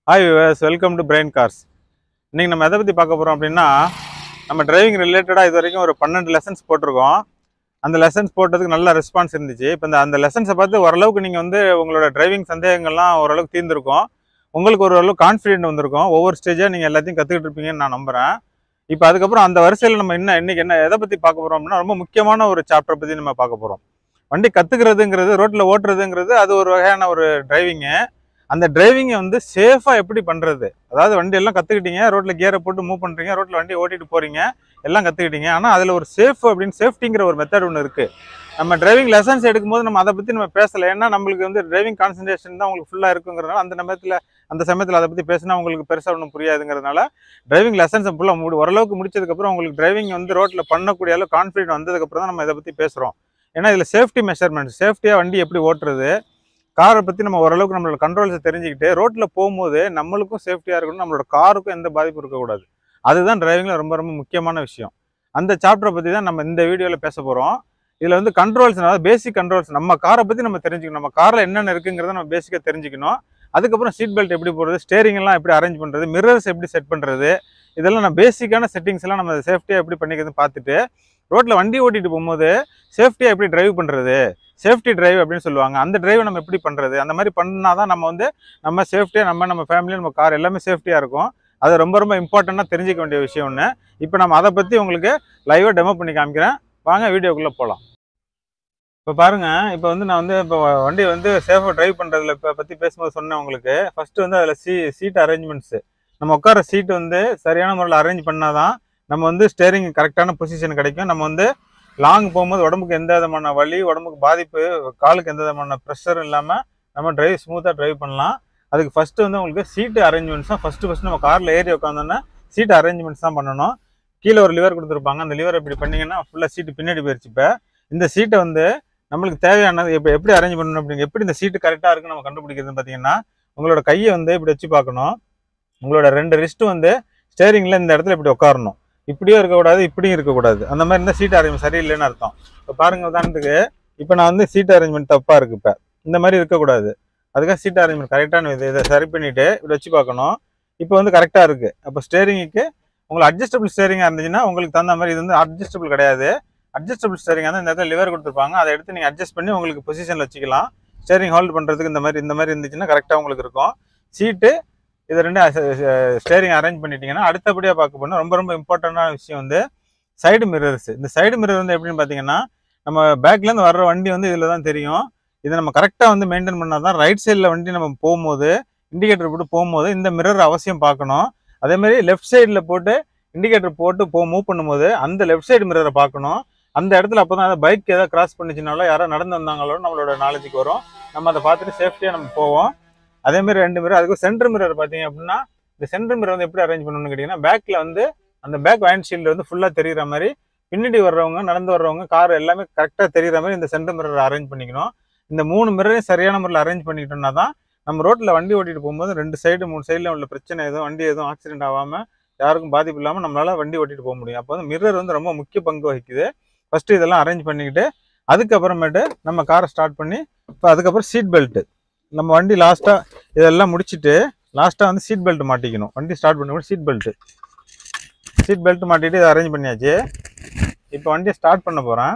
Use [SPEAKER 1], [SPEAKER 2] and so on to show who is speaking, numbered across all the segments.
[SPEAKER 1] hi viewers welcome to brain cars இன்னைக்கு நம்ம எதை பற்றி பார்க்க போகிறோம் அப்படின்னா நம்ம டிரைவிங் ரிலேட்டடாக இது வரைக்கும் ஒரு பன்னெண்டு லெசன்ஸ் போட்டிருக்கோம் அந்த லெசன்ஸ் போட்டதுக்கு நல்ல ரெஸ்பான்ஸ் இருந்துச்சு இப்போ இந்த அந்த லெசன்ஸை பார்த்து ஓரளவுக்கு நீங்கள் வந்து உங்களோட டிரைவிங் சந்தேகங்கள்லாம் ஓரளவுக்கு தீர்ந்துருக்கும் உங்களுக்கு ஓரளவு கான்ஃபிடென்ட் வந்திருக்கும் ஒவ்வொரு ஸ்டேஜாக நீங்கள் எல்லாத்தையும் கற்றுக்கிட்டு இருப்பீங்கன்னு நான் நம்புகிறேன் இப்போ அதுக்கப்புறம் அந்த வரிசையில் நம்ம என்ன இன்னைக்கு என்ன எதை பற்றி பார்க்க போகிறோம் அப்படின்னா ரொம்ப முக்கியமான ஒரு சாப்டர் பற்றி நம்ம பார்க்க போகிறோம் வண்டி கற்றுக்கிறதுங்கிறது ரோட்டில் ஓட்டுறதுங்கிறது அது ஒரு வகையான ஒரு டிரைவிங்கு அந்த டிரைவிங்கை வந்து சேஃபாக எப்படி பண்ணுறது அதாவது வண்டி எல்லாம் கற்றுக்கிட்டீங்க ரோட்டில் கியரை போட்டு மூவ் பண்ணுறீங்க ரோட்டில் வண்டி ஓட்டிட்டு போகிறீங்க எல்லாம் கற்றுக்கிட்டீங்க ஆனால் அதில் ஒரு சேஃப் அப்படின்னு சேஃப்டிங்கிற ஒரு மெத்தட் ஒன்று இருக்குது நம்ம டிரைவிங் லெசன்ஸ் எடுக்கும்போது நம்ம அதை பற்றி நம்ம பேசலை ஏன்னா நம்மளுக்கு வந்து டிரைவிங் கான்சன்ட்ரேஷன் தான் உங்களுக்கு ஃபுல்லாக இருக்குங்கிறதுனால அந்த நேரத்தில் அந்த சமயத்தில் அதை பற்றி பேசினா உங்களுக்கு பெருசாக ஒன்றும் புரியாதுங்கிறதுனால டிரைவிங் லெசன்ஸை ஃபுல்லாக முடி ஓரளவுக்கு முடிச்சதுக்கப்புறம் உங்களுக்கு டிரைவிங் வந்து ரோட்டில் பண்ணக்கூடிய அளவு கான்ஃபிடென்ட் வந்ததுக்கப்புறம் தான் நம்ம இதை பற்றி பேசுகிறோம் ஏன்னா இதில் சேஃப்டி மெஷர்மெண்ட் சேஃப்டியாக வண்டி எப்படி ஓட்டுறது காரை பற்றி நம்ம ஓரளவுக்கு நம்மளோட கண்ட்ரோல்ஸை தெரிஞ்சுக்கிட்டு ரோட்டில் போகும்போது நம்மளுக்கும் சேஃப்டியாக இருக்கணும் நம்மளோட காருக்கும் எந்த பாதிப்பும் இருக்கக்கூடாது அதுதான் டிரைவிங்கில் ரொம்ப ரொம்ப முக்கியமான விஷயம் அந்த சாப்டரை பற்றி தான் நம்ம இந்த வீடியோவில் பேச போகிறோம் இதில் வந்து கண்ட்ரோல்ஸ் அதாவது பேசிக் கண்ட்ரோல்ஸ் நம்ம காரை பற்றி நம்ம தெரிஞ்சுக்கணும் நம்ம காரில் என்னென்ன இருக்குங்கிறத நம்ம பேசிக்காக தெரிஞ்சுக்கணும் அதுக்கப்புறம் சீட் பெல்ட் எப்படி போடுறது ஸ்டேரிங் எல்லாம் எப்படி அரேஞ்ச் பண்ணுறது மிரர்ஸ் எப்படி செட் பண்ணுறது இதெல்லாம் நம்ம பேசிக்கான செட்டிங்ஸ் எல்லாம் நம்ம சேஃப்டியாக எப்படி பண்ணிக்கிறதுன்னு பார்த்துட்டு ரோட்டில் வண்டி ஓட்டிட்டு போகும்போது சேஃப்டியாக எப்படி டிரைவ் பண்ணுறது சேஃப்டி டிரைவ் அப்படின்னு சொல்லுவாங்க அந்த டிரைவ் நம்ம எப்படி பண்ணுறது அந்த மாதிரி பண்ணால் தான் நம்ம வந்து நம்ம சேஃப்டியாக நம்ம நம்ம ஃபேமிலி நம்ம கார் எல்லாமே சேஃப்டியாக இருக்கும் அது ரொம்ப ரொம்ப இம்பார்ட்டண்ட்டாக தெரிஞ்சிக்க வேண்டிய விஷயம் ஒன்று இப்போ நம்ம அதை பற்றி உங்களுக்கு லைவாக டெமோ பண்ணி காமிக்கிறேன் வாங்க வீடியோக்குள்ளே போகலாம் இப்போ பாருங்க இப்போ வந்து நான் வந்து இப்போ வண்டி வந்து சேஃபாக டிரைவ் பண்ணுறதுல இப்போ பற்றி பேசும்போது சொன்னேன் உங்களுக்கு ஃபஸ்ட்டு வந்து அதில் சீ சீட் அரேஞ்ச்மெண்ட்ஸு நம்ம உட்கார சீட் வந்து சரியான முறையில் அரேஞ்ச் பண்ணால் தான் நம்ம வந்து ஸ்டேரிங் கரெக்டான பொசிஷன் கிடைக்கும் நம்ம வந்து லாங் போகும்போது உடம்புக்கு எந்த விதமான வலி உடம்புக்கு பாதிப்பு காலுக்கு எந்த விதமான ப்ரெஷரும் இல்லாமல் நம்ம டிரைவ் ஸ்மூத்தாக டிரைவ் பண்ணலாம் அதுக்கு ஃபஸ்ட்டு வந்து உங்களுக்கு சீட்டு அரேஞ்ச்மெண்ட்ஸ் தான் ஃபஸ்ட்டு ஃபஸ்ட்டு நம்ம காரில் ஏறி உட்காந்தோன்னா சீட் அரேஞ்ச்மெண்ட்ஸ் தான் பண்ணணும் கீழே ஒரு லிவர் கொடுத்துருப்பாங்க அந்த லிவர் இப்படி பண்ணீங்கன்னா ஃபுல்லாக சீட்டு பின்னாடி போயிடுச்சு இப்போ இந்த சீட்டை வந்து நம்மளுக்கு தேவையானது இப்போ எப்படி அரேஞ்ச் பண்ணணும் அப்படிங்க எப்படி இந்த சீட்டு கரெக்டாக இருக்குன்னு நம்ம கண்டுபிடிக்கிறதுன்னு பார்த்தீங்கன்னா உங்களோட கையை வந்து இப்படி வச்சு பார்க்கணும் உங்களோட ரெண்டு ரிஸ்ட்டு வந்து ஸ்டேரிங்கில் இந்த இடத்துல இப்படி உட்காரணும் இப்படியும் இருக்கக்கூடாது இப்படியும் இருக்கக்கூடாது அந்த மாதிரி இருந்தால் சீட் அரேஞ்ச்மெண்ட் சரியில்லைன்னு அர்த்தம் இப்போ பாருங்க உதாரணத்துக்கு இப்போ நான் வந்து சீட் அரேஞ்ச்மெண்ட் தப்பாக இருக்கு இப்போ இந்த மாதிரி இருக்கக்கூடாது அதுக்காக சீட் அரேஞ்ச்மெண்ட் கரெக்டான இது இதை சரி பண்ணிட்டு இப்படி வச்சு பார்க்கணும் இப்போ வந்து கரெக்டாக இருக்கு அப்போ ஸ்டேரிங்குக்கு உங்களுக்கு அட்ஜஸ்டபிள் ஸ்டேரிங்காக இருந்துச்சுன்னா உங்களுக்கு தகுந்த மாதிரி இது வந்து அட்ஜஸ்டபிள் கிடையாது அட்ஜஸ்டபிள் ஸ்டேரிங் வந்து இந்த இடத்துல லிவர் கொடுத்துருப்பாங்க அதை எடுத்து நீங்கள் அட்ஜஸ்ட் பண்ணி உங்களுக்கு பொசிஷனில் வச்சுக்கலாம் ஸ்டேரிங் ஹோல்ட் பண்ணுறதுக்கு இந்த மாதிரி இந்த மாதிரி இருந்துச்சுன்னா கரெக்டாக உங்களுக்கு இருக்கும் சீட்டு இது ரெண்டு ஸ்டேரிங் அரேஞ்ச் பண்ணிட்டீங்கன்னா அடுத்தபடியாக பார்க்க போனால் ரொம்ப ரொம்ப இம்பார்ட்டண்டான விஷயம் வந்து சைடு மிரர்ஸ் இந்த சைடு மிரர் வந்து எப்படின்னு பார்த்தீங்கன்னா நம்ம பேக்லேருந்து வர்ற வண்டி வந்து இதில் தான் தெரியும் இதை நம்ம கரெக்டாக வந்து மெயின்டைன் பண்ணால் தான் ரைட் சைடில் வண்டி நம்ம போகும்போது இண்டிகேட்டர் போட்டு போகும்போது இந்த மிரர் அவசியம் பார்க்கணும் அதேமாதிரி லெஃப்ட் சைடில் போட்டு இண்டிகேட்டர் போட்டு போ மூவ் பண்ணும்போது அந்த லெஃப்ட் சைடு மிரரை பார்க்கணும் அந்த இடத்துல அப்போ தான் பைக் ஏதாவது கிராஸ் பண்ணிச்சுனாலோ யாரோ நடந்து வந்தாங்களோ நம்மளோட நாலேஜுக்கு வரும் நம்ம அதை பார்த்துட்டு சேஃப்டியாக நம்ம போவோம் அதே மாதிரி ரெண்டு மிரர் அதுக்கு சென்டர் மிரர் பார்த்தீங்க அப்படின்னா இந்த சென்டர் மிரர் வந்து எப்படி அரேஞ்ச் பண்ணணும்னு கேட்டிங்கன்னா பேக்கில் வந்து அந்த பேக் வைண்ட் ஷீல்டு வந்து ஃபுல்லாக தெரியுற மாதிரி பின்னாடி வர்றவங்க நடந்து வர்றவங்க கார் எல்லாமே கரெக்டாக தெரியுற மாதிரி இந்த சென்டர் மிரர் அரேஞ்ச் பண்ணிக்கணும் இந்த மூணு மிரரையும் சரியான முறையில் அரேஞ்ச் பண்ணிக்கிட்டோம்னா தான் நம்ம ரோட்டில் வண்டி ஓட்டிட்டு போகும்போது ரெண்டு சைடு மூணு சைடில் உள்ள பிரச்சனை எதுவும் வண்டி எதுவும் ஆக்சிடென்ட் ஆகாமல் யாருக்கும் பாதிப்பு இல்லாமல் நம்மளால வண்டி ஓட்டிட்டு போக முடியும் அப்போ வந்து மிரர் வந்து ரொம்ப முக்கிய பங்கு வகிக்குது ஃபஸ்ட்டு இதெல்லாம் அரேஞ்ச் பண்ணிக்கிட்டு அதுக்கப்புறமேட்டு நம்ம காரை ஸ்டார்ட் பண்ணி இப்போ அதுக்கப்புறம் சீட் பெல்ட்டு நம்ம வண்டி லாஸ்ட்டாக இதெல்லாம் முடிச்சுட்டு லாஸ்ட்டாக வந்து சீட் பெல்ட் மாட்டிக்கணும் வண்டி ஸ்டார்ட் பண்ணும்போது சீட் பெல்ட்டு சீட் பெல்ட் மாட்டிட்டு இதை அரேஞ்ச் பண்ணியாச்சு இப்போ வண்டியை ஸ்டார்ட் பண்ண போகிறேன்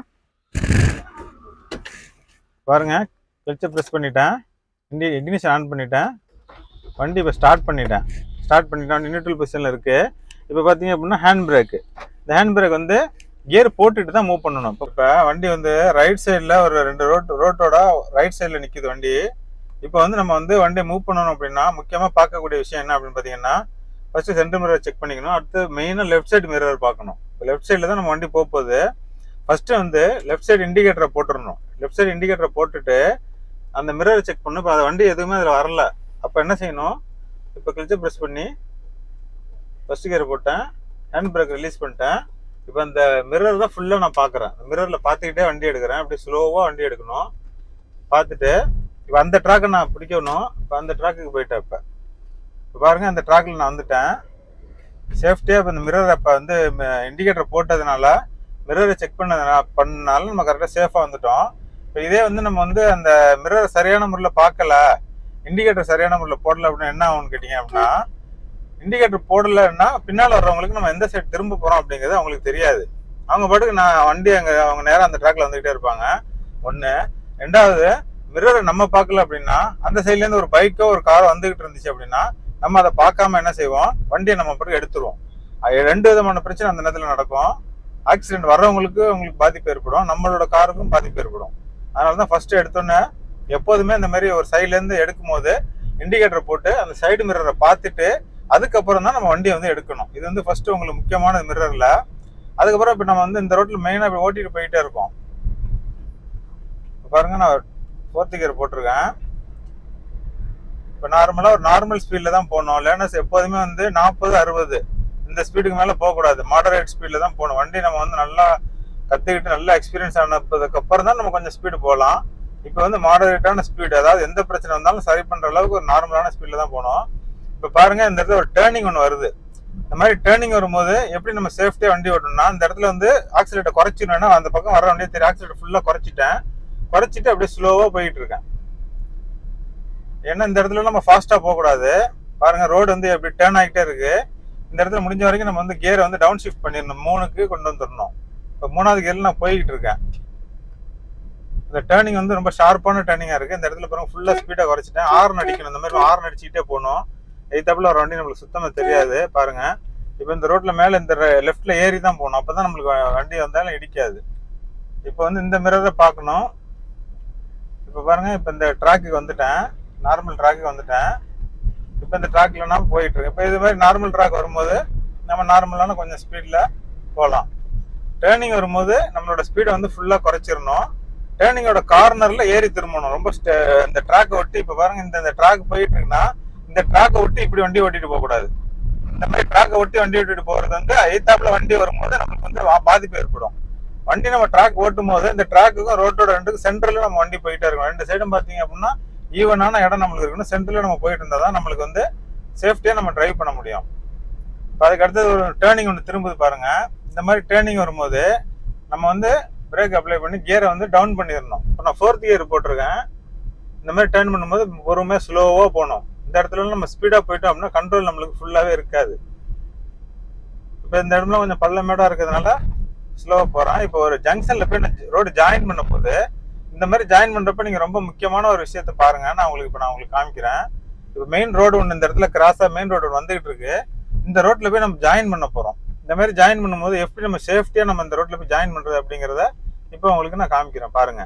[SPEAKER 1] பாருங்க கிளச்சை ப்ரெஸ் பண்ணிட்டேன் வண்டி இக்னிஷன் ஆன் பண்ணிட்டேன் வண்டி இப்போ ஸ்டார்ட் பண்ணிட்டேன் ஸ்டார்ட் பண்ணிட்டேன் நியூட்ரல் பொசிஷனில் இருக்குது இப்போ பார்த்தீங்க அப்படின்னா ஹேண்ட் பிரேக்கு இந்த ஹேண்ட் பிரேக் வந்து கியர் போட்டுட்டு தான் மூவ் பண்ணணும் இப்போ இப்போ வண்டி வந்து ரைட் சைடில் ஒரு ரெண்டு ரோட் ரோட்டோட ரைட் சைடில் நிற்கிது வண்டி இப்போ வந்து நம்ம வந்து வண்டியை மூவ் பண்ணணும் அப்படின்னா முக்கியமாக பார்க்கக்கூடிய விஷயம் என்ன அப்படின்னு பார்த்தீங்கன்னா ஃபர்ஸ்ட் சென்டர் மிரர் செக் பண்ணிக்கணும் அடுத்து மெயினாக லெஃப்ட் சைடு மிரர் பார்க்கணும் இப்போ லெஃப்ட் சைடில் தான் நம்ம வண்டி போக போகுது ஃபர்ஸ்ட் வந்து லெஃப்ட் சைடு இண்டிகேட்டரை போட்டுடணும் லெஃப்ட் சைடு இண்டிகேட்டரை போட்டுட்டு அந்த மிரரை செக் பண்ணணும் இப்போ அந்த வண்டி எதுவுமே அதில் வரல அப்போ என்ன செய்யணும் இப்போ கிளிச்சை ப்ரெஸ் பண்ணி ஃபர்ஸ்ட் கியர் போட்டேன் ஹேண்ட் பிரேக் ரிலீஸ் பண்ணிட்டேன் இப்போ அந்த மிரர் தான் ஃபுல்லாக நான் பார்க்குறேன் மிரரில் பார்த்துக்கிட்டே வண்டி எடுக்கிறேன் அப்படி ஸ்லோவாக வண்டி எடுக்கணும் பார்த்துட்டு இப்போ அந்த ட்ராக்கை நான் பிடிக்கணும் இப்போ அந்த ட்ராக்குக்கு போயிட்டேன் இப்போ இப்போ பாருங்கள் அந்த ட்ராக்கில் நான் வந்துட்டேன் சேஃப்டியாக இப்போ இந்த மிரர் இப்போ வந்து இண்டிகேட்டர் போட்டதுனால மிரரை செக் பண்ணதுனால பண்ணனால நம்ம கரெக்டாக சேஃபாக வந்துட்டோம் இப்போ இதே வந்து நம்ம வந்து அந்த மிரரை சரியான முறையில் பார்க்கல இண்டிகேட்டர் சரியான முறையில் போடல அப்படின்னா என்ன ஆகும்னு கேட்டிங்க அப்படின்னா இண்டிகேட்டர் போடலைன்னா பின்னால் வர்றவங்களுக்கு நம்ம எந்த சைடு திரும்ப போகிறோம் அப்படிங்கிறது அவங்களுக்கு தெரியாது அவங்க பாட்டுக்கு நான் வண்டி அங்கே அவங்க நேரம் அந்த ட்ராக்ல வந்துகிட்டே இருப்பாங்க ஒன்று ரெண்டாவது மிரரை நம்ம பார்க்கல அப்படின்னா அந்த சைட்லேருந்து ஒரு பைக்கோ ஒரு காரோ வந்துகிட்டு இருந்துச்சு அப்படின்னா நம்ம அதை பார்க்காம என்ன செய்வோம் வண்டியை நம்ம பாட்டுக்கு எடுத்துருவோம் அது ரெண்டு விதமான பிரச்சனை அந்த நேரத்தில் நடக்கும் ஆக்சிடென்ட் வர்றவங்களுக்கு உங்களுக்கு பாதிப்பு ஏற்படும் நம்மளோட காருக்கும் பாதிப்பு ஏற்படும் அதனால தான் ஃபர்ஸ்ட் எடுத்தோன்னே எப்போதுமே இந்த மாதிரி ஒரு சைட்லேருந்து எடுக்கும் போது இண்டிகேட்டர் போட்டு அந்த சைடு மிரரை பார்த்துட்டு அதுக்கப்புறம் தான் நம்ம வண்டியை வந்து எடுக்கணும் இது வந்து ஃபர்ஸ்ட் உங்களுக்கு முக்கியமான மிரரில் அதுக்கப்புறம் இப்போ நம்ம வந்து இந்த ரோட்டில் மெயினாக இப்போ ஓட்டிட்டு போயிட்டே இருக்கோம் இப்ப பாருங்க நான் ஃபோர்த்து கியர் போட்டிருக்கேன் இப்போ நார்மலாக ஒரு நார்மல் ஸ்பீடில் தான் போகணும் லேர்னர்ஸ் எப்போதுமே வந்து நாற்பது அறுபது இந்த ஸ்பீடுக்கு மேலே போகக்கூடாது மாடரேட் ஸ்பீடில் தான் போகணும் வண்டி நம்ம வந்து நல்லா கற்றுக்கிட்டு நல்லா எக்ஸ்பீரியன்ஸ் ஆனதுக்கு அப்புறம் தான் நம்ம கொஞ்சம் ஸ்பீடு போகலாம் இப்போ வந்து மாடரேட்டான ஸ்பீடு அதாவது எந்த பிரச்சனை வந்தாலும் சரி பண்ணுற அளவுக்கு ஒரு நார்மலான ஸ்பீடில் தான் போகணும் இப்போ பாருங்க இந்த இடத்துல ஒரு டேர்னிங் ஒன்று வருது இந்த மாதிரி டேர்னிங் வரும்போது எப்படி நம்ம சேஃப்டியாக வண்டி ஓட்டணும்னா இந்த இடத்துல வந்து ஆக்சிலேட்டர் குறைச்சிடணும்னா அந்த பக்கம் வர வண்டியை தெரியும் ஆக்சிலேட்டர் ஃபுல்லாக குறைச்சிட்டேன் குறைச்சிட்டு அப்படியே ஸ்லோவாக போயிட்டு இருக்கேன் ஏன்னா இந்த இடத்துல நம்ம ஃபாஸ்ட்டாக போகக்கூடாது பாருங்க ரோடு வந்து எப்படி டேர்ன் ஆகிட்டே இருக்கு இந்த இடத்துல முடிஞ்ச வரைக்கும் நம்ம வந்து கியரை வந்து டவுன் ஷிஃப்ட் பண்ணிடணும் மூணுக்கு கொண்டு வந்துடணும் இப்போ மூணாவது கியரில் நான் போய்கிட்டு இருக்கேன் இந்த டேர்னிங் வந்து ரொம்ப ஷார்ப்பான டேர்னிங்காக இருக்குது இந்த இடத்துல பாருங்க ஃபுல்லாக ஸ்பீடாக குறைச்சிட்டேன் ஆர்ன் அடிக்கணும் இந்த மாதிரி ஆர்ன் அடிச்சுக்கிட்டே போகணும் எய்த்தாப்புல ஒரு வண்டி நம்மளுக்கு சுத்தமாக தெரியாது பாருங்க இப்போ இந்த ரோட்ல மேலே இந்த லெஃப்ட்ல ஏறி தான் போகணும் அப்போ தான் நம்மளுக்கு வ- வண்டி வந்தாலும் இடிக்காது இப்போ வந்து இந்த மிரரை பார்க்கணும் இப்போ பாருங்க இப்போ இந்த ட்ராக்குக்கு வந்துட்டேன் நார்மல் ட்ராக்குக்கு வந்துட்டேன் இப்போ இந்த ட்ராக்ல நான் போயிட்டு இருக்கேன் இப்போ இது மாதிரி நார்மல் ட்ராக் வரும்போது நம்ம நார்மலான கொஞ்சம் ஸ்பீடில் போகலாம் டேர்னிங் வரும்போது நம்மளோட ஸ்பீடை வந்து ஃபுல்லாக குறைச்சிடணும் டேர்னிங்கோட கார்னரில் ஏறி திரும்பணும் ரொம்ப ஸ்ட- இந்த ட்ராக்கை ஒட்டி இப்போ பாருங்க இந்த இந்த ட்ராக் போயிட்டு இருக்குன்னா இந்த ட்ராக்கை ஒட்டி இப்படி வண்டி ஓட்டிட்டு போகக்கூடாது இந்த மாதிரி ட்ராக்கை ஒட்டி வண்டி ஓட்டிட்டு போகிறது வந்து எய்த்தாப்புல வண்டி வரும்போது நமக்கு வந்து வா- பாதிப்பு ஏற்படும் வண்டி நம்ம ட்ராக் ஓட்டும் போது இந்த ட்ராக்குக்கும் ரோட்டோட ரெண்டுக்கும் சென்டர்ல நம்ம வண்டி போயிட்டே இருக்கணும் ரெண்டு சைடும் பார்த்தீங்க அப்படின்னா ஈவனான இடம் நம்மளுக்கு இருக்கணும் சென்டர்ல நம்ம போயிட்டு இருந்தா தான் நம்மளுக்கு வந்து சேஃப்டியாக நம்ம டிரைவ் பண்ண முடியும் இப்போ அதுக்கு அடுத்தது ஒரு டேர்னிங் ஒன்று திரும்புது பாருங்க இந்த மாதிரி டேர்னிங் வரும்போது நம்ம வந்து பிரேக் அப்ளை பண்ணி கியரை வந்து டவுன் பண்ணிடணும் இப்போ நான் ஃபோர்த் கியர் போட்டிருக்கேன் இந்த மாதிரி டேர்ன் பண்ணும்போது பொறுமையாக ஸ்லோவாக போகணும் இந்த இடத்துல நம்ம ஸ்பீடாக போயிட்டோம் அப்படின்னா கண்ட்ரோல் நம்மளுக்கு ஃபுல்லாகவே இருக்காது இப்போ இந்த இடத்துல கொஞ்சம் பள்ளமேடாக இருக்கிறதுனால ஸ்லோவாக போகிறேன் இப்போ ஒரு ஜங்ஷனில் போய் நான் ரோடு ஜாயின் பண்ண போது இந்த மாதிரி ஜாயின் பண்ணுறப்ப நீங்கள் ரொம்ப முக்கியமான ஒரு விஷயத்த பாருங்க நான் உங்களுக்கு இப்போ நான் உங்களுக்கு காமிக்கிறேன் இப்போ மெயின் ரோடு ஒன்று இந்த இடத்துல கிராஸாக மெயின் ரோடு ஒன்று வந்துகிட்டு இருக்கு இந்த ரோட்டில் போய் நம்ம ஜாயின் பண்ண போகிறோம் இந்த மாதிரி ஜாயின் பண்ணும்போது எப்படி நம்ம சேஃப்டியாக நம்ம இந்த ரோட்டில் போய் ஜாயின் பண்ணுறது அப்படிங்கிறத இப்போ உங்களுக்கு நான் காமிக்கிறேன் பாருங்க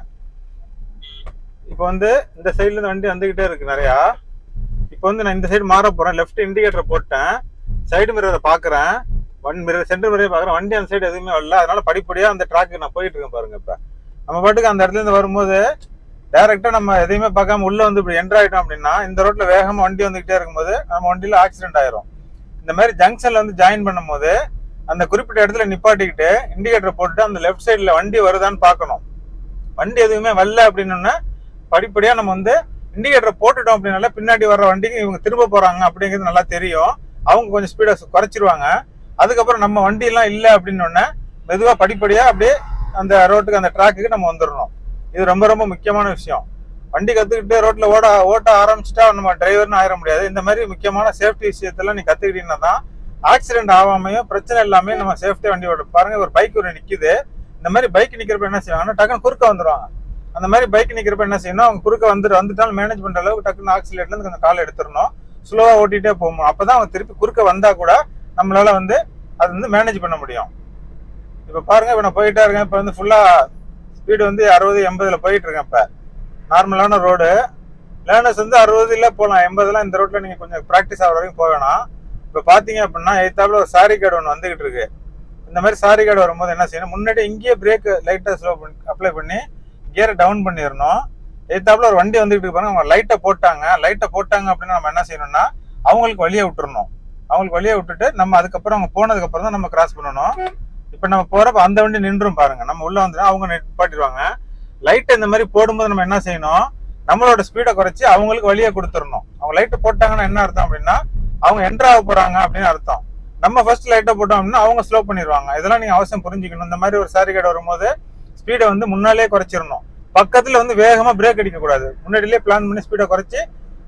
[SPEAKER 1] இப்போ வந்து இந்த சைட்லேருந்து வண்டி வந்துகிட்டே இருக்கு நிறையா இப்போ வந்து நான் இந்த சைடு மாற போகிறேன் லெஃப்ட் இண்டிகேட்டர் போட்டேன் சைடு மிரரை பார்க்குறேன் வன் மிரர் சென்டர் மிரரை பார்க்குறேன் வண்டி அந்த சைடு எதுவுமே வரல அதனால படிப்படியாக அந்த ட்ராக்கு நான் போயிட்டு இருக்கேன் பாருங்க இப்போ நம்ம பாட்டுக்கு அந்த இடத்துல இருந்து வரும்போது டைரக்டா நம்ம எதையுமே பார்க்காம உள்ள வந்து இப்படி என்டர் ஆயிட்டோம் அப்படின்னா இந்த ரோட்ல வேகமா வண்டி வந்துகிட்டே இருக்கும்போது நம்ம வண்டியில ஆக்சிடென்ட் ஆயிரும் இந்த மாதிரி ஜங்ஷன்ல வந்து ஜாயின் பண்ணும்போது அந்த குறிப்பிட்ட இடத்துல நிப்பாட்டிக்கிட்டு இண்டிகேட்டர் போட்டு அந்த லெஃப்ட் சைடுல வண்டி வருதான்னு பார்க்கணும் வண்டி எதுவுமே வரல அப்படின்னோடனே படிப்படியா நம்ம வந்து இண்டிகேட்டர் போட்டுட்டோம் அப்படின்னால பின்னாடி வர்ற வண்டிக்கு இவங்க திரும்ப போறாங்க அப்படிங்கிறது நல்லா தெரியும் அவங்க கொஞ்சம் ஸ்பீடை குறைச்சிருவாங்க அதுக்கப்புறம் நம்ம வண்டி எல்லாம் இல்லை அப்படின்னோடனே மெதுவா படிப்படியா அப்படியே அந்த ரோட்டுக்கு அந்த ட்ராக்குக்கு நம்ம வந்துடணும் இது ரொம்ப ரொம்ப முக்கியமான விஷயம் வண்டி கத்துக்கிட்டு ரோட்ல ஓட ஓட்ட ஆரம்பிச்சிட்டா நம்ம டிரைவர்னு ஆயிட முடியாது இந்த மாதிரி முக்கியமான சேஃப்டி விஷயத்தெல்லாம் நீ கத்துக்கிட்டீங்கன்னா தான் ஆக்சிடென்ட் ஆகாமையும் பிரச்சனை இல்லாம நம்ம சேஃப்டியா வண்டி ஓட பாருங்க ஒரு பைக் ஒரு நிக்குது இந்த மாதிரி பைக் நிக்கிறப்ப என்ன செய்வாங்கன்னா டக்குன்னு குறுக்க வந்துருவாங்க அந்த மாதிரி பைக் நிக்கிறப்ப என்ன செய்யணும் அவங்க குறுக்க வந்து வந்துட்டாலும் மேனேஜ் பண்ற அளவுக்கு டக்குன்னு ஆக்சிலேட்ல இருந்து கொஞ்சம் கால் எடுத்துடணும் ஸ்லோவா ஓட்டிட்டே போகணும் அப்பதான் அவங்க திருப்பி குறுக்க வந்தா கூட நம்மளால வந்து அது வந்து மேனேஜ் பண்ண முடியும் இப்போ பாருங்க இப்போ நான் போயிட்டே இருக்கேன் இப்போ வந்து ஃபுல்லா ஸ்பீடு வந்து அறுபது எண்பதுல போயிட்டு இருக்கேன் இப்போ நார்மலான ரோடு லேர்னர்ஸ் வந்து அறுபதுல போகலாம் எண்பதுலாம் இந்த ரோட்ல நீங்க கொஞ்சம் ப்ராக்டிஸ் ஆகிற வரைக்கும் போக வேணாம் இப்போ பார்த்தீங்க அப்படின்னா எய்த்தாப்புல ஒரு சாரி கார்டு ஒன்று வந்துகிட்டு இருக்கு இந்த மாதிரி சாரி கார்டு வரும்போது என்ன செய்யணும் முன்னாடி இங்கேயே பிரேக் லைட்டாக ஸ்லோ பண்ணி அப்ளை பண்ணி கியரை டவுன் பண்ணிடணும் எய்த்தாப்புல ஒரு வண்டி வந்துகிட்டு இருக்கு பாருங்க அவங்க லைட்டை போட்டாங்க லைட்டை போட்டாங்க அப்படின்னா நம்ம என்ன செய்யணும்னா அவங்களுக்கு வழியை விட்டுறணும் அவங்களுக்கு வழியை விட்டுட்டு நம்ம அதுக்கப்புறம் அவங்க போனதுக்கு அப்புறம் தான் நம்ம கிராஸ் பண்ணணும் இப்போ நம்ம போறப்ப அந்த வண்டி நின்றும் பாருங்க நம்ம உள்ள வந்து அவங்க நிப்பாட்டிடுவாங்க லைட் இந்த மாதிரி போடும்போது நம்ம என்ன செய்யணும் நம்மளோட ஸ்பீடை குறைச்சி அவங்களுக்கு வழியை கொடுத்துடணும் அவங்க லைட்டை போட்டாங்கன்னா என்ன அர்த்தம் அப்படின்னா அவங்க என்ட்ரு ஆக போறாங்க அப்படின்னு அர்த்தம் நம்ம ஃபர்ஸ்ட் லைட்டை போட்டோம் அப்படின்னா அவங்க ஸ்லோ பண்ணிடுவாங்க இதெல்லாம் நீங்க அவசியம் புரிஞ்சுக்கணும் இந்த மாதிரி ஒரு சாரி கடை வரும்போது ஸ்பீடை வந்து முன்னாலே குறைச்சிடணும் பக்கத்துல வந்து வேகமா பிரேக் அடிக்க கூடாது முன்னாடியே பிளான் பண்ணி ஸ்பீடை குறைச்சி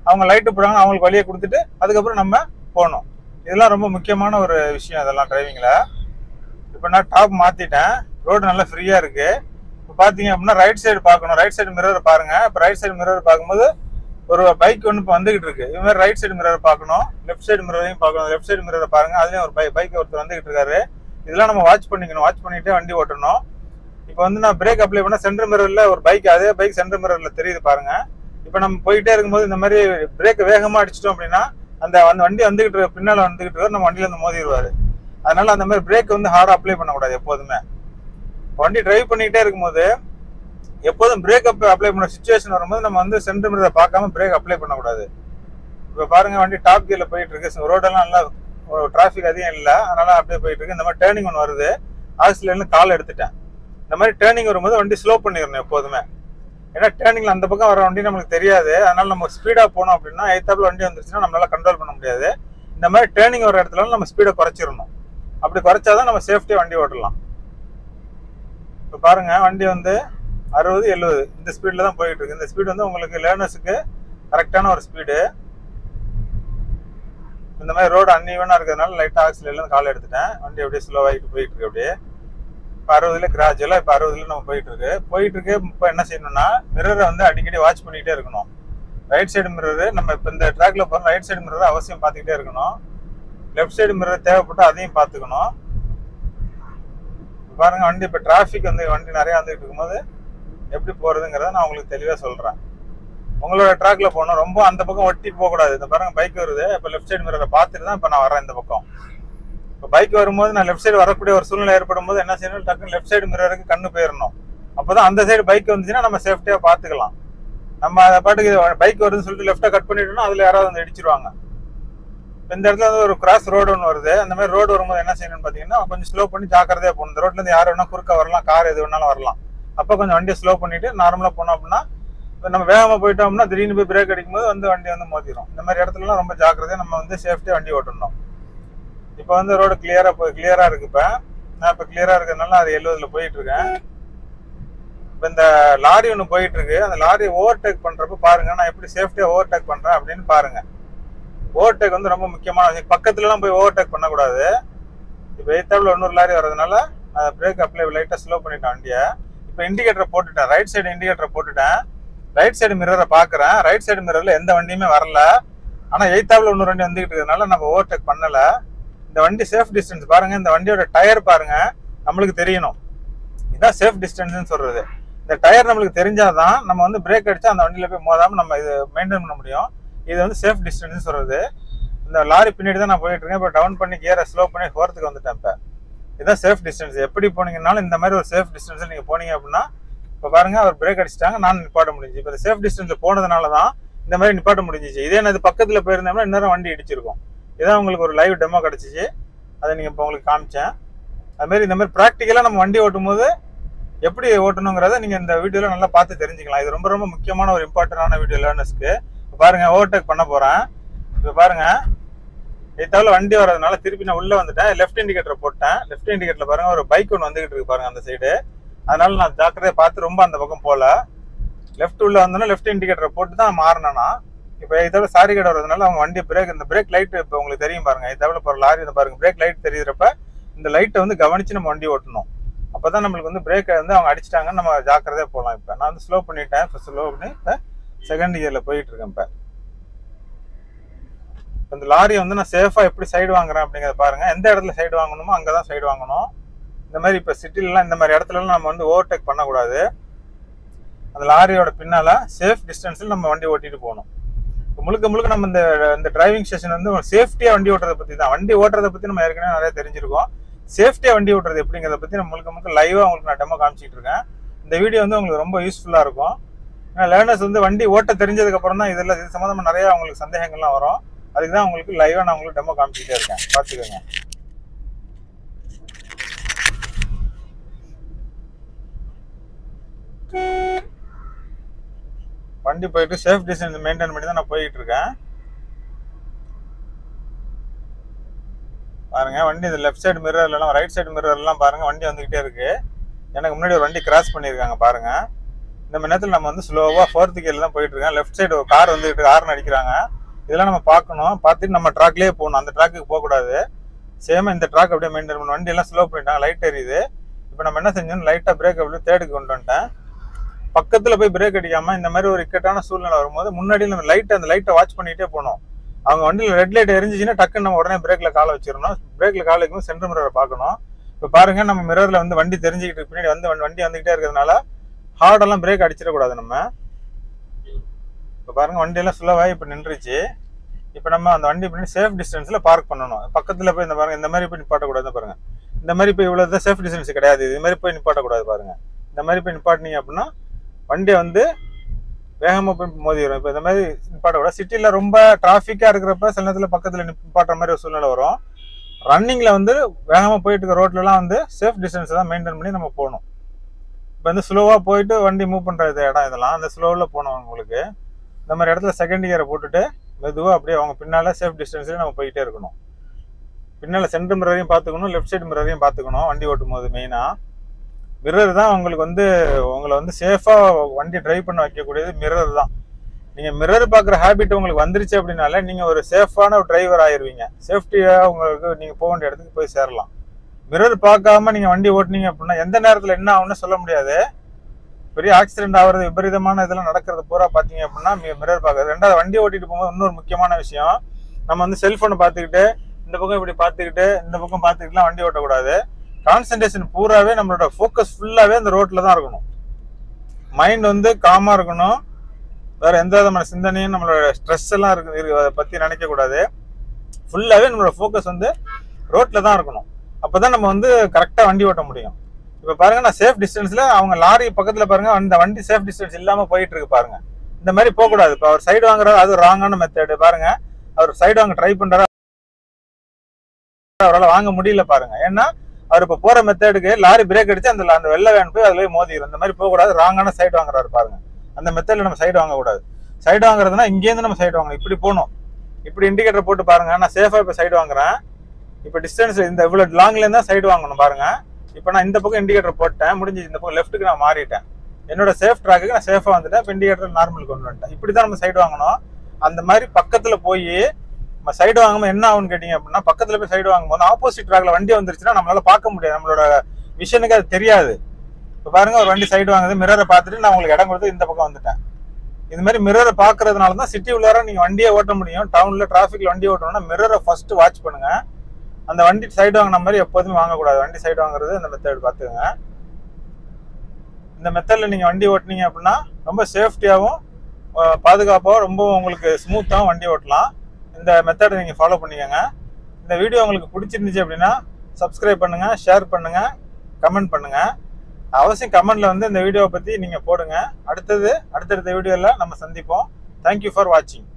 [SPEAKER 1] அவங்க லைட்டு போடுறாங்க அவங்களுக்கு வழியை கொடுத்துட்டு அதுக்கப்புறம் நம்ம போகணும் இதெல்லாம் ரொம்ப முக்கியமான ஒரு விஷயம் இதெல்லாம் டிரைவிங்கில் இப்போ நான் டாப் மாற்றிட்டேன் ரோடு நல்லா ஃப்ரீயாக இருக்குது இப்போ பார்த்தீங்க அப்படின்னா ரைட் சைடு பார்க்கணும் ரைட் சைடு மிரர் பாருங்க இப்போ ரைட் சைடு மிரர் பார்க்கும்போது ஒரு பைக் ஒன்று இப்போ வந்துகிட்டு இருக்கு இது மாதிரி ரைட் சைடு மிரர் பார்க்கணும் லெஃப்ட் சைடு மிரரையும் பார்க்கணும் லெஃப்ட் சைடு மிரரை பாருங்க அதுலேயும் ஒரு பை பைக் ஒருத்தர் வந்துகிட்டு இருக்காரு இதெல்லாம் நம்ம வாட்ச் பண்ணிக்கணும் வாட்ச் பண்ணிட்டே வண்டி ஓட்டணும் இப்போ வந்து நான் பிரேக் அப்ளை பண்ண சென்டர் மிரரில் ஒரு பைக் அதே பைக் சென்டர் மிரரில் தெரியுது பாருங்க இப்போ நம்ம போயிட்டே இருக்கும்போது இந்த மாதிரி பிரேக் வேகமாக அடிச்சிட்டோம் அப்படின்னா அந்த அந்த வண்டி வந்துகிட்டு இருக்க பின்னால் வந்துகிட்டு இருக்காரு நம்ம வண்டியில இருந்து மோதிடுவாரு அதனால அந்த மாதிரி பிரேக் வந்து ஹார்டாக அப்ளை பண்ணக்கூடாது எப்போதுமே வண்டி டிரைவ் பண்ணிக்கிட்டே இருக்கும்போது எப்போதும் பிரேக் அப் அப்ளை பண்ண சுச்சுவேஷன் வரும்போது நம்ம வந்து சென்டர் மிரரை பார்க்காம பிரேக் அப்ளை பண்ணக்கூடாது இப்போ பாருங்க வண்டி டாப் கியர்ல போயிட்டு இருக்கு ரோடெல்லாம் நல்லா டிராஃபிக் அதிகம் இல்லை அதனால அப்படியே போயிட்டு இருக்கு இந்த மாதிரி டேர்னிங் ஒன்று வருது ஆக்சிலேருந்து கால் எடுத்துட்டேன் இந்த மாதிரி டேர்னிங் வரும்போது வண்டி ஸ்லோ பண்ணிடணும் எப்போதுமே ஏன்னா டேர்னிங்ல அந்த பக்கம் வர வண்டி நம்மளுக்கு தெரியாது அதனால நம்ம ஸ்பீடா போனோம் அப்படின்னா எய்த்தாப்புல வண்டி வந்துருச்சுன்னா நம்மளால கண்ட்ரோல் பண்ண முடியாது இந்த மாதிரி டேர்னிங் வர இடத்துல நம்ம ஸ்பீடை குறைச்சிடணும் அப்படி குறைச்சாதான் நம்ம சேஃப்டியா வண்டி ஓட்டலாம் இப்போ பாருங்க வண்டி வந்து அறுபது எழுபது இந்த ஸ்பீடில் தான் போயிட்டு இருக்கு இந்த ஸ்பீடு வந்து உங்களுக்கு லேர்னர்ஸுக்கு கரெக்டான ஒரு ஸ்பீடு இந்த மாதிரி ரோடு அன்இவனாக இருக்கிறதுனால லைட்டாக ஆக்சிலேருந்து கால் எடுத்துட்டேன் வண்டி அப்படியே ஸ்லோவாகிட்டு போயிட்டு இருக்கு அப்படியே இப்போ அறுபதுல கிராஜுவலாக இப்போ அறுபதுல நம்ம போயிட்டு இருக்கு போயிட்டு இருக்கு இப்போ என்ன செய்யணும்னா மிரரை வந்து அடிக்கடி வாட்ச் பண்ணிக்கிட்டே இருக்கணும் ரைட் சைடு மிரரு நம்ம இப்போ இந்த ட்ராக்ல போகிறோம் ரைட் சைடு மிரரை அவசியம் பார்த்துக்கிட்டே இருக்கணும் லெஃப்ட் சைடு மிரர் தேவைப்பட்டு அதையும் பார்த்துக்கணும் இப்ப பாருங்க வண்டி இப்போ டிராஃபிக் வந்து வண்டி நிறைய வந்துட்டு இருக்கும்போது எப்படி போறதுங்கிறத நான் உங்களுக்கு தெளிவாக சொல்றேன் உங்களோட ட்ராக்ல போகணும் ரொம்ப அந்த பக்கம் ஒட்டி போகக்கூடாது இந்த பாருங்க பைக் வருது இப்போ லெஃப்ட் சைடு மிரரை பார்த்துட்டு தான் இப்போ நான் வரேன் இந்த பக்கம் இப்போ பைக் வரும்போது நான் லெஃப்ட் சைடு வரக்கூடிய ஒரு சூழ்நிலை ஏற்படும் போது என்ன செய்யணும் டக்குன்னு லெஃப்ட் சைடு மிரருக்கு கண்ணு போயிடணும் அப்போதான் அந்த சைடு பைக் வந்துச்சுன்னா நம்ம சேஃப்டியாக பார்த்துக்கலாம் நம்ம அதை பாட்டுக்கு பைக் வருதுன்னு சொல்லிட்டு லெஃப்ட்டை கட் பண்ணிட்டோம்னா அதில் யாராவது வந்து இடிச்சிருவாங்க இப்ப இந்த இடத்துல வந்து ஒரு கிராஸ் ரோடு ஒன்று வருது அந்த மாதிரி ரோடு வரும்போது என்ன செய்யணும்னு பார்த்தீங்கன்னா கொஞ்சம் ஸ்லோ பண்ணி ஜாக்கிரதையாக போகணும் இந்த ரோட்ல இருந்து யார் வேணா குறுக்க வரலாம் கார் எது வேணாலும் வரலாம் அப்போ கொஞ்சம் வண்டியை ஸ்லோ பண்ணிட்டு நார்மலாக போனோம் அப்படின்னா இப்ப நம்ம வேகமாக போயிட்டோம்னா திடீர்னு போய் பிரேக் அடிக்கும்போது வந்து வண்டி வந்து மோதிரும் இந்த மாதிரி இடத்துலலாம் ரொம்ப ஜாக்கிரதையாக நம்ம வந்து சேஃப்டியாக வண்டி ஓட்டணும் இப்போ வந்து ரோடு கிளியராக போய் கிளியராக இருக்கு இப்போ நான் இப்போ கிளியராக இருக்கிறதுனால அது எழுபதுல போயிட்டு இருக்கேன் இப்போ இந்த லாரி ஒன்று போயிட்டு இருக்கு அந்த லாரி ஓவர்டேக் பண்றப்ப பாருங்க நான் எப்படி சேஃப்டியா ஓவர்டேக் பண்றேன் அப்படின்னு பாருங்க ஓவர்டேக் வந்து ரொம்ப முக்கியமான விஷயம் பக்கத்துலலாம் போய் ஓவர்டேக் பண்ணக்கூடாது இப்போ எய்த்தாவில் இன்னொரு லாரி வர்றதுனால நான் பிரேக் அப்ளை லைட்டாக ஸ்லோ பண்ணிட்டேன் வண்டியை இப்போ இண்டிகேட்டரை போட்டுட்டேன் ரைட் சைடு இண்டிகேட்டரை போட்டுட்டேன் ரைட் சைடு மிரரை பார்க்குறேன் ரைட் சைடு மிரரில் எந்த வண்டியுமே வரல ஆனால் எய்த்தாவில் இன்னொரு வண்டி வந்துகிட்டு இருக்கிறதுனால நம்ம ஓவர்டேக் பண்ணல இந்த வண்டி சேஃப் டிஸ்டன்ஸ் பாருங்க இந்த வண்டியோட டயர் பாருங்க நம்மளுக்கு தெரியணும் இதான் சேஃப் டிஸ்டன்ஸ்னு சொல்றது இந்த டயர் நம்மளுக்கு தெரிஞ்சாதான் நம்ம வந்து பிரேக் அடிச்சா அந்த வண்டியில போய் மோதாம நம்ம இது மெயின்டைன் பண்ண முடியும் இது வந்து சேஃப் டிஸ்டன்ஸ் சொல்றது இந்த லாரி பின்னாடி தான் நான் போயிட்டு இருக்கேன் இப்போ டவுன் பண்ணி கியரை ஸ்லோ பண்ணி ஃபோர்த்துக்கு வந்துட்டேன் இப்போ இதுதான் சேஃப் டிஸ்டன்ஸ் எப்படி போனீங்கனாலும் இந்த மாதிரி ஒரு சேஃப் டிஸ்டன்ஸ் நீங்க போனீங்க அப்படின்னா இப்போ பாருங்க அவர் பிரேக் அடிச்சிட்டாங்க நான் நிப்பாட்ட முடிஞ்சு இப்போ இந்த சேஃப் டிஸ்டன்ஸ் போனதுனால தான் இந்த மாதிரி நிப்பாட்ட முடிஞ்சிச்சு இதே நான் இது பக்கத்துல போயிருந்தோம்னா இன்னும் வண்டி இடிச்சிருக்கும் இதான் உங்களுக்கு ஒரு லைவ் டெமோ கிடச்சிச்சு அதை நீங்கள் இப்போ உங்களுக்கு காமிச்சேன் அதுமாரி இந்த மாதிரி ப்ராக்டிக்கலாக நம்ம வண்டி ஓட்டும் போது எப்படி ஓட்டணுங்கிறத நீங்கள் இந்த வீடியோவில் நல்லா பார்த்து தெரிஞ்சுக்கலாம் இது ரொம்ப ரொம்ப முக்கியமான ஒரு இம்பார்ட்டண்டான வீடியோ லேர்னர்ஸ்க்கு இப்போ பாருங்க ஓவர்டேக் பண்ண போகிறேன் இப்போ பாருங்க தவிர வண்டி வர்றதுனால திருப்பி நான் உள்ளே வந்துட்டேன் லெஃப்ட் இண்டிகேட்டர் போட்டேன் லெஃப்ட் இண்டிகேட்டர் பாருங்க ஒரு பைக் ஒன்று வந்துகிட்டு இருக்கு பாருங்க அந்த சைடு அதனால நான் ஜாக்கிரதையை பார்த்து ரொம்ப அந்த பக்கம் போகல லெஃப்ட் உள்ள வந்தோன்னா லெஃப்ட் இண்டிகேட்டரை போட்டு தான் மாறினேன்னா இப்போ இதோட சாரி கடை வரதுனால அவங்க வண்டி பிரேக் இந்த பிரேக் லைட் இப்போ உங்களுக்கு தெரியும் பாருங்க இதோட போகிற லாரி இந்த பாருங்க பிரேக் லைட் தெரியுறப்ப இந்த லைட்டை வந்து கவனிச்சு நம்ம வண்டி ஓட்டணும் அப்பதான் நம்மளுக்கு வந்து பிரேக்கை வந்து அவங்க அடிச்சிட்டாங்கன்னு நம்ம ஜாக்கிரதையா போகலாம் இப்போ நான் வந்து ஸ்லோ பண்ணிட்டேன் இப்போ ஸ்லோ பண்ணி இப்போ செகண்ட் இயர்ல போயிட்டு இருக்கேன் இப்போ இந்த லாரியை வந்து நான் சேஃபா எப்படி சைடு வாங்குறேன் அப்படிங்கிறத பாருங்க எந்த இடத்துல சைடு வாங்கணுமோ அங்கதான் சைடு வாங்கணும் இந்த மாதிரி இப்போ சிட்டிலலாம் இந்த மாதிரி இடத்துலலாம் நம்ம வந்து ஓவர்டேக் பண்ணக்கூடாது அந்த லாரியோட பின்னால சேஃப் டிஸ்டன்ஸில் நம்ம வண்டி ஓட்டிட்டு போகணும் இப்போ முழுக்க முழுக்க நம்ம இந்த இந்த டிரைவிங் ஸ்டேஷன் வந்து சேஃப்டியாக வண்டி ஓட்டுறதை பற்றி தான் வண்டி ஓட்டுறதை பற்றி நம்ம ஏற்கனவே நிறைய தெரிஞ்சிருக்கோம் சேஃப்டியாக வண்டி ஓட்டுறது எப்படிங்கிறத பற்றி நம்ம முழுக்க முழுக்க லைவாக உங்களுக்கு நான் டெமோ காமிச்சிட்டு இருக்கேன் இந்த வீடியோ வந்து உங்களுக்கு ரொம்ப யூஸ்ஃபுல்லாக இருக்கும் ஏன்னா லேர்னர்ஸ் வந்து வண்டி ஓட்ட தெரிஞ்சதுக்கு அப்புறம் தான் இதெல்லாம் இது சம்மந்தமாக நிறைய அவங்களுக்கு சந்தேகங்கள்லாம் வரும் அதுக்கு தான் உங்களுக்கு லைவாக நான் உங்களுக்கு டெமோ காமிச்சிட்டே இருக்கேன் பார்த்துக்கோங்க வண்டி போயிட்டு சேஃப் டிஸ்டன்ஸ் மெயின்டைன் பண்ணி தான் நான் போயிட்டு இருக்கேன் பாருங்க வண்டி இந்த லெஃப்ட் சைடு மிரர்லாம் ரைட் சைடு மிரர்லாம் பாருங்க வண்டி வந்துகிட்டே இருக்கு எனக்கு முன்னாடி ஒரு வண்டி கிராஸ் பண்ணியிருக்காங்க பாருங்க இந்த மணி நேரத்தில் நம்ம வந்து ஸ்லோவாக ஃபோர்த்து கியரில் தான் போயிட்டு இருக்கேன் லெஃப்ட் சைடு ஒரு கார் வந்துட்டு ஹார்ன் அடிக்கிறாங்க இதெல்லாம் நம்ம பார்க்கணும் பார்த்துட்டு நம்ம ட்ராக்லேயே போகணும் அந்த ட்ராக்குக்கு போகக்கூடாது சேமாக இந்த ட்ராக் அப்படியே மெயின்டைன் பண்ணணும் வண்டி எல்லாம் ஸ்லோ பண்ணிட்டாங்க லைட் எரியுது இப்போ நம்ம என்ன செஞ்சோம் லைட்டாக பிரேக் அப்படியே தேர்டுக்கு கொண்டு வந்துட்டேன் பக்கத்தில் போய் பிரேக் அடிக்காமல் இந்த மாதிரி ஒரு இக்கட்டான சூழ்நிலை வரும்போது முன்னாடி நம்ம லைட்டை அந்த லைட்டை வாட்ச் பண்ணிகிட்டே போகணும் அவங்க வண்டியில் ரெட் லைட் எரிஞ்சிச்சுன்னா டக்குன்னு நம்ம உடனே பிரேக்கில் காலை வச்சிடணும் பிரேக்கில் காலை வைக்கும் சென்டர் மிரரை பார்க்கணும் இப்போ பாருங்க நம்ம மிரரில் வந்து வண்டி தெரிஞ்சுக்கிட்டு பின்னாடி வந்து வண்டி வந்துகிட்டே இருக்கிறதுனால ஹார்டெல்லாம் பிரேக் அடிச்சிடக்கூடாது நம்ம இப்போ பாருங்க வண்டியெல்லாம் ஸ்லோவாகி இப்போ நின்றுச்சு இப்போ நம்ம அந்த வண்டி பின்னாடி சேஃப் டிஸ்டன்ஸில் பார்க் பண்ணணும் பக்கத்தில் போய் இந்த பாருங்க இந்த மாதிரி போய் நிப்பாட்டக்கூடாது பாருங்க இந்த மாதிரி போய் இவ்வளோ தான் சேஃப் டிஸ்டன்ஸ் கிடையாது இது மாதிரி போய் நிப்பாட்டக்கூடாது பாருங்க இந்த மாதிரி போய் நிப்பாட்டினீங்க அப்படின்னா வண்டியை வந்து வேகமாக போய் மோதிடும் இப்போ இந்த மாதிரி நிப்பாட்டக்கூடாது சிட்டியில் ரொம்ப டிராஃபிக்காக இருக்கிறப்ப சில நேரத்தில் பக்கத்தில் நிப்பாட்டுற மாதிரி ஒரு சூழ்நிலை வரும் ரன்னிங்கில் வந்து வேகமாக போயிட்டு இருக்க ரோட்லலாம் வந்து சேஃப் டிஸ்டன்ஸ் தான் மெயின்டைன் பண்ணி நம்ம போகணும் இப்போ வந்து ஸ்லோவாக போயிட்டு வண்டி மூவ் பண்ணுற இடம் இதெல்லாம் அந்த ஸ்லோவில் போகணும் உங்களுக்கு இந்த மாதிரி இடத்துல செகண்ட் கியரை போட்டுட்டு மெதுவாக அப்படியே அவங்க பின்னால் சேஃப் டிஸ்டன்ஸ்லேயே நம்ம போயிட்டே இருக்கணும் பின்னால் சென்டர் மிரரையும் பார்த்துக்கணும் லெஃப்ட் சைடு மிரரையும் பார்த்துக்கணும் வண்டி ஓட்டும் போது மெயினாக மிரர் தான் உங்களுக்கு வந்து உங்களை வந்து சேஃபாக வண்டி டிரைவ் பண்ண வைக்கக்கூடியது மிரர் தான் நீங்கள் மிரர் பார்க்குற ஹேபிட் உங்களுக்கு வந்துருச்சு அப்படின்னால நீங்கள் ஒரு சேஃபான ஒரு டிரைவர் ஆயிருவீங்க சேஃப்டியாக உங்களுக்கு நீங்கள் போக வேண்டிய இடத்துக்கு போய் சேரலாம் மிரர் பார்க்காம நீங்கள் வண்டி ஓட்டுனீங்க அப்படின்னா எந்த நேரத்தில் என்ன ஆகும்னு சொல்ல முடியாது பெரிய ஆக்சிடென்ட் ஆகிறது விபரீதமான இதெல்லாம் நடக்கிறது பூரா பார்த்தீங்க அப்படின்னா மிரர் பார்க்குறது ரெண்டாவது வண்டி ஓட்டிட்டு போகும்போது இன்னொரு முக்கியமான விஷயம் நம்ம வந்து செல்ஃபோனை பார்த்துக்கிட்டு இந்த பக்கம் இப்படி பார்த்துக்கிட்டு இந்த பக்கம் பார்த்துக்கிட்டுலாம் வண்டி ஓட்டக்கூடாது கான்சன்ட்ரேஷன் பூராவே நம்மளோட ஃபோக்கஸ் ஃபுல்லாகவே அந்த ரோட்டில் தான் இருக்கணும் மைண்ட் வந்து காமாக இருக்கணும் வேற எந்த விதமான சிந்தனையும் நம்மளோட ஸ்ட்ரெஸ் எல்லாம் இருக்கு இருக்கு- அதை பற்றி நினைக்கக்கூடாது ஃபுல்லாகவே நம்மளோட ஃபோக்கஸ் வந்து ரோட்டில் தான் இருக்கணும் அப்போ தான் நம்ம வந்து கரெக்டாக வண்டி ஓட்ட முடியும் இப்போ பாருங்க நான் சேஃப் டிஸ்டன்ஸில் அவங்க லாரி பக்கத்தில் பாருங்க அந்த வண்டி சேஃப் டிஸ்டன்ஸ் இல்லாமல் போயிட்டு இருக்கு பாருங்க இந்த மாதிரி போகக்கூடாது இப்போ அவர் சைடு வாங்குறாரு அது ராங்கான மெத்தடு பாருங்க அவர் சைடு வாங்க ட்ரை பண்றாரு அவரால் வாங்க முடியல பாருங்க ஏன்னா அவர் இப்போ போற மெத்தடுக்கு லாரி பிரேக் அடிச்சு அந்த அந்த வெள்ளை வேன் போய் அதுல மோதிடும் இந்த மாதிரி போகக்கூடாது ராங்கான சைடு வாங்குறாரு பாருங்க அந்த மெத்தட்ல நம்ம சைடு வாங்கக்கூடாது சைடு வாங்குறதுனா இங்கேருந்து நம்ம சைடு வாங்கணும் இப்படி போகணும் இப்படி இண்டிகேட்டர் போட்டு பாருங்க நான் சேஃபா இப்போ சைடு வாங்குறேன் இப்போ டிஸ்டன்ஸ் இந்த இவ்வளவு லாங்ல இருந்தா சைடு வாங்கணும் பாருங்க இப்போ நான் இந்த பக்கம் இண்டிகேட்டர் போட்டேன் முடிஞ்சு இந்த பக்கம் லெஃப்ட்டுக்கு நான் மாறிட்டேன் என்னோட சேஃப் ட்ராக்குக்கு நான் சேஃபா வந்துட்டேன் இப்போ இண்டிகேட்டர் நார்மல் கொண்டு வந்துட்டேன் இப்படி தான் நம்ம சைடு வாங்கணும் அந்த மாதிரி பக்கத்துல போய் நம்ம சைடு வாங்கும்போது என்ன ஆகும்னு கேட்டீங்க அப்படின்னா பக்கத்துல போய் சைடு வாங்கும்போது ஆப்போசிட் ட்ராக்ல வண்டி வந்துருச்சுன்னா நம்மளால பார்க்க முடியாது நம்மளோட விஷனுக்கு அது தெரியாது இப்போ பாருங்க ஒரு வண்டி சைடு வாங்குது மிரரை பார்த்துட்டு நான் உங்களுக்கு இடம் கொடுத்து இந்த பக்கம் வந்துட்டேன் இது மாதிரி மிரரை பார்க்கறதுனால தான் சிட்டி உள்ளார நீங்க வண்டியை ஓட்ட முடியும் டவுன்ல டிராஃபிக்ல வண்டி ஓட்டணும்னா மிரரை ஃபர்ஸ்ட் வாட்ச் பண்ணுங்க அந்த வண்டி சைடு வாங்கின மாதிரி எப்போதுமே வாங்கக்கூடாது வண்டி சைடு வாங்குறது அந்த மெத்தட் பார்த்துக்கோங்க இந்த மெத்தடில் நீங்கள் வண்டி ஓட்டுனீங்க அப்படின்னா ரொம்ப சேஃப்டியாகவும் பாதுகாப்பாகவும் ரொம்ப உங்களுக்கு ஸ்மூத்தாகவும் வண்டி ஓட்டலாம் இந்த மெத்தடை நீங்கள் ஃபாலோ பண்ணிக்கோங்க இந்த வீடியோ உங்களுக்கு பிடிச்சிருந்துச்சு அப்படின்னா சப்ஸ்கிரைப் பண்ணுங்கள் ஷேர் பண்ணுங்கள் கமெண்ட் பண்ணுங்கள் அவசியம் கமெண்ட்ல வந்து இந்த வீடியோவை பற்றி நீங்கள் போடுங்க அடுத்தது அடுத்தடுத்த வீடியோவில் நம்ம சந்திப்போம் தேங்க்யூ ஃபார் வாட்சிங்